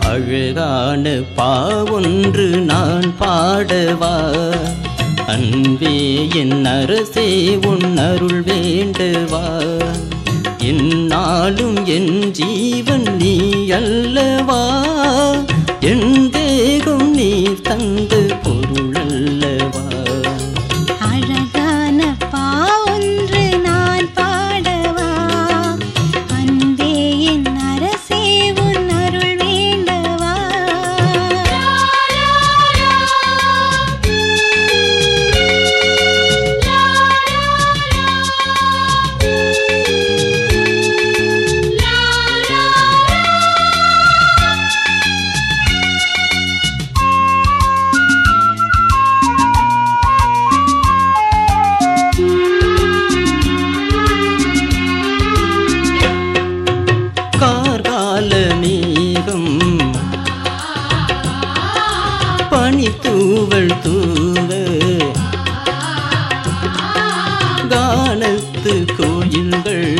அழகான பாவொன்று நான் பாடவா அன்பே என் அரசே உன் அருள் வேண்டவா என்னாலும் என் ஜீவன் நீ அல்லவா என் தேகம் நீ தந்த பொருள் அல்லவா அழகான பா ஒன்று நான் பாடவா அன்பே என் அரசே உன் அருள் வேண்டவா கார்கால மேகம் பனித்தூவல் தூவ கானத்து கோயில்கள்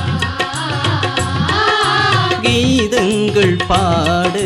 கீதங்கள் பாடு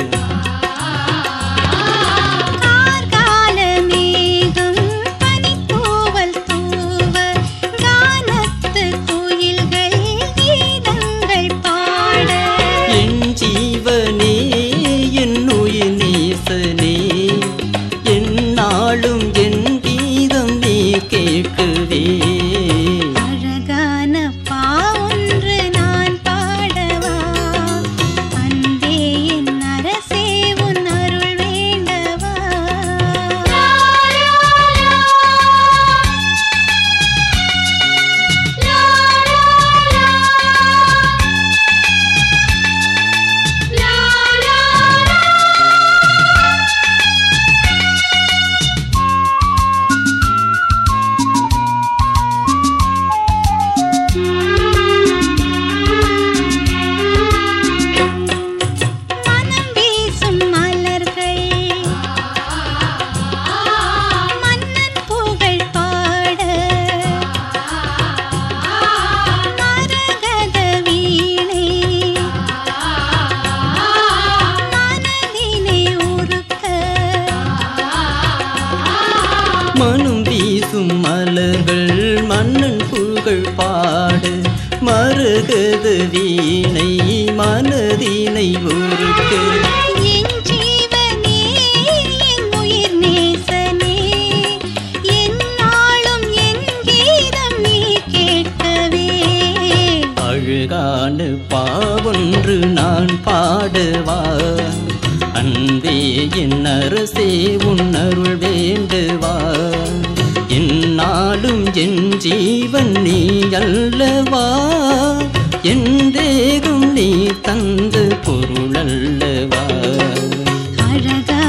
கார்கால மேகம் பனித்தூவல் தூவ கானத்து குயில்கள் கீதங்கள் பாட என் ஜீவனே என் உயிர் நேசனே என்னாலும் என் கீதம் நீ கேட்கவே அழகான பா ஒன்று நான் பாடவா அன்பே என் அரசே உன் அருள் வேண்டவா மனம் வீசும் மலர்கள் மன்னன் புகழ் பாட மரகத வீணை மனதினை உருக்க மனம் வீசும் மலர்கள் மன்னன் புகழ் பாடு மருகத வீணை மனதினை ஒருக்க என் ஜீவனே என் உயிர் நேசனே என்னாலும் என் கீதம் நீ கேட்கவே அழகான பாவொன்று நான் பாடவா அன்பே என் அரசே உன் அருள் வேண்டுவா என்னாலும் என் ஜீவன் நீ அல்லவா என் தேகம் நீ தந்த பொருள் அல்லவா அழகா